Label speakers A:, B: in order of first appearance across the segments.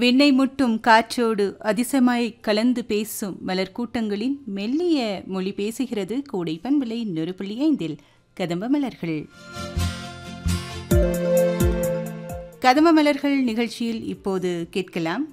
A: விண்ணை முட்டும் காற்றோடு அதிசமாய் கலந்து பேசும் மலர் கூட்டங்களின் மெல்லிய மொழி பேசுகிறது கோடை பண்பலை நொறுப்புள்ளி ஐந்தில் கதம்ப மலர்கள் கதம்ப மலர்கள் நிகழ்ச்சியில் இப்போது கேட்கலாம்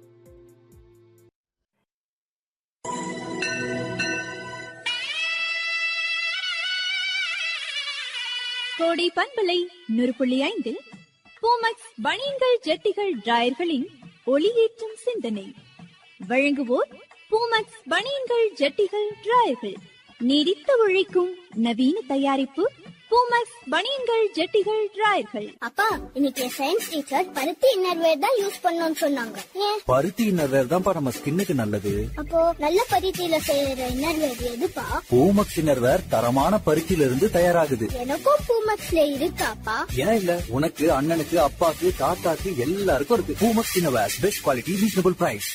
B: கோடை பண்பலை நூறு புள்ளி ஐந்தில் பூமக்ஸ் பனியன்கள் ஜெட்டிகள் டிராயர்களின் ஒளியேற்றும் சிந்தனை வழங்குவோர் பூமக்ஸ் பனியன்கள் ஜெட்டிகள் டிராயர்கள் நீடித்து உழைக்கும் நவீன தயாரிப்பு பூமக்ஸ் பனியன்கள் ஜெட்டிகள் டிராயர்கள்
C: அப்பா இன்னைக்கு சயின்ஸ் டீச்சர் பருத்தி இன்னர்வேர் தான் யூஸ் பண்ணணும்னு சொன்னாங்க ஏன்
D: பருத்தி இன்னர்வேர் தான்ப்பா நம்ம ஸ்கின்னுக்கு நல்லது
C: அப்போ நல்ல பருத்தியில செய்யற இன்னர்வேர் எதுப்பா
D: பூமக்ஸ் இன்னர்வேர் தரமான பருத்தியில இருந்து தயாராகுது
C: எனக்கும் பூமக்ஸ்ல இருக்காப்பா
D: ஏன் இல்ல உனக்கு அண்ணனுக்கு அப்பாக்கு தாத்தாக்கு எல்லாருக்கும் இருக்கு Poomex innerwear best quality reasonable price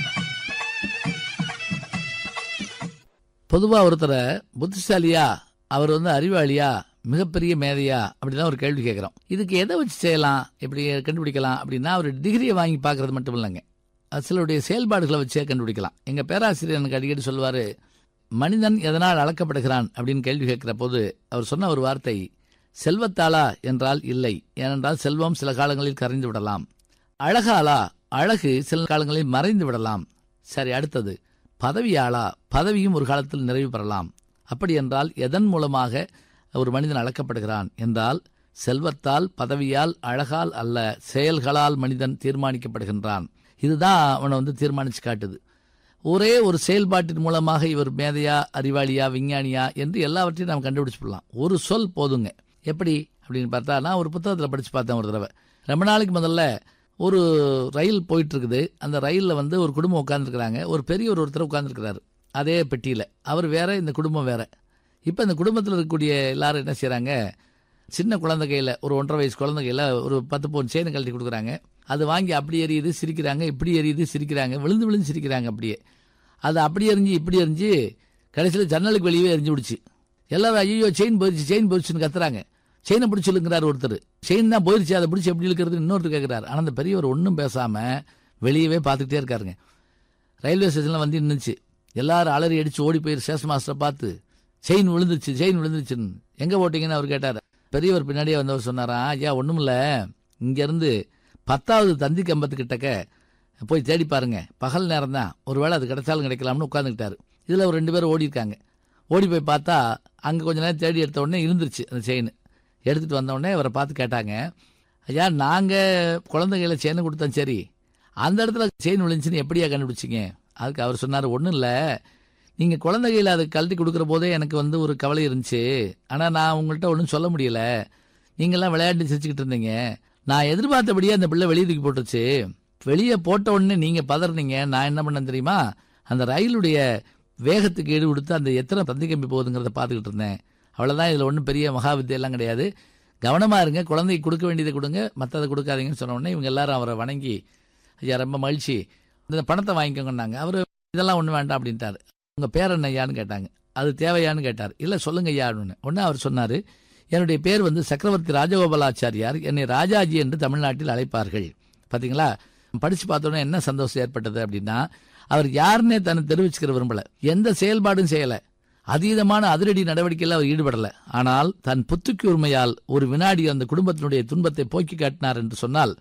E: பொதுவா ஒருத்தரை புத்திசாலியா அவர் வந்து அறிவாளியா மிகப்பெரிய மேதையா அப்படிதான் ஒரு கேள்வி கேட்குறோம் இதுக்கு எதை வச்சு செய்யலாம் இப்படி கண்டுபிடிக்கலாம் அப்படின்னா ஒரு டிகிரியை வாங்கி பார்க்கறது மட்டும் இல்லைங்க அது சிலருடைய செயல்பாடுகளை வச்சே கண்டுபிடிக்கலாம் எங்க பேராசிரியர் எனக்கு அடிக்கடி சொல்லுவாரு மனிதன் எதனால் அளக்கப்படுகிறான் அப்படின்னு கேள்வி கேட்கிற போது அவர் சொன்ன ஒரு வார்த்தை செல்வத்தாளா என்றால் இல்லை ஏனென்றால் செல்வம் சில காலங்களில் கரைந்து விடலாம் அழகாளா அழகு சில காலங்களில் மறைந்து விடலாம் சரி அடுத்தது பதவியாளா பதவியும் ஒரு காலத்தில் நிறைவு பெறலாம் அப்படி என்றால் எதன் மூலமாக ஒரு மனிதன் அளக்கப்படுகிறான் என்றால் செல்வத்தால் பதவியால் அழகால் அல்ல செயல்களால் மனிதன் தீர்மானிக்கப்படுகின்றான் இதுதான் அவனை வந்து தீர்மானிச்சு காட்டுது ஒரே ஒரு செயல்பாட்டின் மூலமாக இவர் மேதையா அறிவாளியா விஞ்ஞானியா என்று எல்லாவற்றையும் நாம் கண்டுபிடிச்சுடலாம் ஒரு சொல் போதுங்க எப்படி அப்படின்னு பார்த்தா நான் ஒரு புத்தகத்தில் படிச்சு பார்த்தேன் ஒரு தடவை ரொம்ப நாளைக்கு முதல்ல ஒரு ரயில் போயிட்டு இருக்குது அந்த ரயிலில் வந்து ஒரு குடும்பம் உட்காந்துருக்குறாங்க ஒரு பெரியவர் ஒருத்தர் உட்காந்துருக்கிறாரு அதே பெட்டியில் அவர் வேற இந்த குடும்பம் வேற இப்போ இந்த குடும்பத்தில் இருக்கக்கூடிய எல்லாரும் என்ன செய்கிறாங்க சின்ன குழந்தை கையில் ஒரு ஒன்றரை வயசு குழந்தை கையில் ஒரு பத்து பவுன் செயின் கழட்டி கொடுக்குறாங்க அது வாங்கி அப்படி எரியுது சிரிக்கிறாங்க இப்படி எரியுது சிரிக்கிறாங்க விழுந்து விழுந்து சிரிக்கிறாங்க அப்படியே அது அப்படி எரிஞ்சு இப்படி எரிஞ்சு கடைசியில் ஜன்னலுக்கு வெளியே எரிஞ்சு விடுச்சு எல்லாரும் ஐயோ செயின் போயிடுச்சு செயின் போயிடுச்சுன்னு கத்துறாங்க செயினை பிடிச்சி இழுக்கிறார் ஒருத்தர் செயின் தான் போயிடுச்சு அதை பிடிச்சி எப்படி இழுக்கிறது இன்னொருத்தர் கேட்குறாரு ஆனால் அந்த பெரியவர் ஒன்றும் பேசாமல் வெளியவே பார்த்துக்கிட்டே இருக்காருங்க ரயில்வே ஸ்டேஷனில் வந்து நின்றுச்சு எல்லாரும் அலறி அடிச்சு ஓடி போய் ஸ்டேஷன் மாஸ்டரை பார்த்து செயின் விழுந்துச்சு செயின் விழுந்துச்சுன்னு எங்கே போட்டீங்கன்னு அவர் கேட்டார் பெரியவர் பின்னாடியே வந்தவர் சொன்னாராம் ஐயா ஒன்றுமில்ல இங்கேருந்து பத்தாவது தந்தி கம்பத்துக்கிட்டக்க போய் தேடி பாருங்க பகல் நேரம் தான் ஒருவேளை அது கிடைச்சாலும் கிடைக்கலாம்னு உட்காந்துக்கிட்டாரு இதில் ஒரு ரெண்டு பேரும் ஓடி இருக்காங்க ஓடி போய் பார்த்தா அங்கே கொஞ்ச நேரம் தேடி எடுத்த உடனே இருந்துருச்சு அந்த செயின் எடுத்துகிட்டு வந்த உடனே அவரை பார்த்து கேட்டாங்க ஐயா நாங்கள் குழந்தைகளை செயின் கொடுத்தோம் சரி அந்த இடத்துல செயின் விழுந்துச்சுன்னு எப்படியா கண்டுபிடிச்சிங்க அதுக்கு அவர் சொன்னார் ஒன்றும் இல்லை நீங்கள் குழந்தைகளை அதை கழட்டி கொடுக்குற போதே எனக்கு வந்து ஒரு கவலை இருந்துச்சு ஆனால் நான் உங்கள்கிட்ட ஒன்றும் சொல்ல முடியல நீங்கள்லாம் விளையாண்டு சிரிச்சுக்கிட்டு இருந்தீங்க நான் எதிர்பார்த்தபடியே அந்த பிள்ளை வெளியே தூக்கி போட்டுருச்சு வெளியே போட்ட உடனே நீங்கள் பதறினீங்க நான் என்ன பண்ணேன் தெரியுமா அந்த ரயிலுடைய வேகத்துக்கு ஈடு கொடுத்து அந்த எத்தனை தந்தி கம்பி போகுதுங்கிறத பார்த்துக்கிட்டு இருந்தேன் அவ்வளோதான் இதில் ஒன்றும் பெரிய மகா வித்தியெல்லாம் கிடையாது கவனமாக இருங்க குழந்தைக்கு கொடுக்க வேண்டியதை கொடுங்க மற்றதை கொடுக்காதீங்கன்னு சொன்ன உடனே இவங்க எல்லாரும் அவரை வணங்கி ஐயா ரொம்ப மகிழ்ச்சி இந்த பணத்தை வாங்கிக்கோங்கன்னாங்க அவர் இதெல்லாம் ஒன்றும் வேண்டாம் அப்படின்ட்டாரு உங்கள் பேர் என்ன ஐயான்னு கேட்டாங்க அது தேவையான்னு கேட்டார் இல்லை சொல்லுங்க ஐயான்னு ஒன்று அவர் சொன்னார் என்னுடைய பேர் வந்து சக்கரவர்த்தி ராஜகோபாலாச்சாரியார் என்னை ராஜாஜி என்று தமிழ்நாட்டில் அழைப்பார்கள் பார்த்தீங்களா படித்து பார்த்தோன்னே என்ன சந்தோஷம் ஏற்பட்டது அப்படின்னா அவர் யாருன்னே தன்னை தெரிவிச்சுக்கிற விரும்பல எந்த செயல்பாடும் செய்யலை அதீதமான அதிரடி நடவடிக்கையில் அவர் ஈடுபடல ஆனால் தன் புத்துக்கு உரிமையால் ஒரு வினாடி அந்த குடும்பத்தினுடைய துன்பத்தை போக்கி காட்டினார் என்று சொன்னால்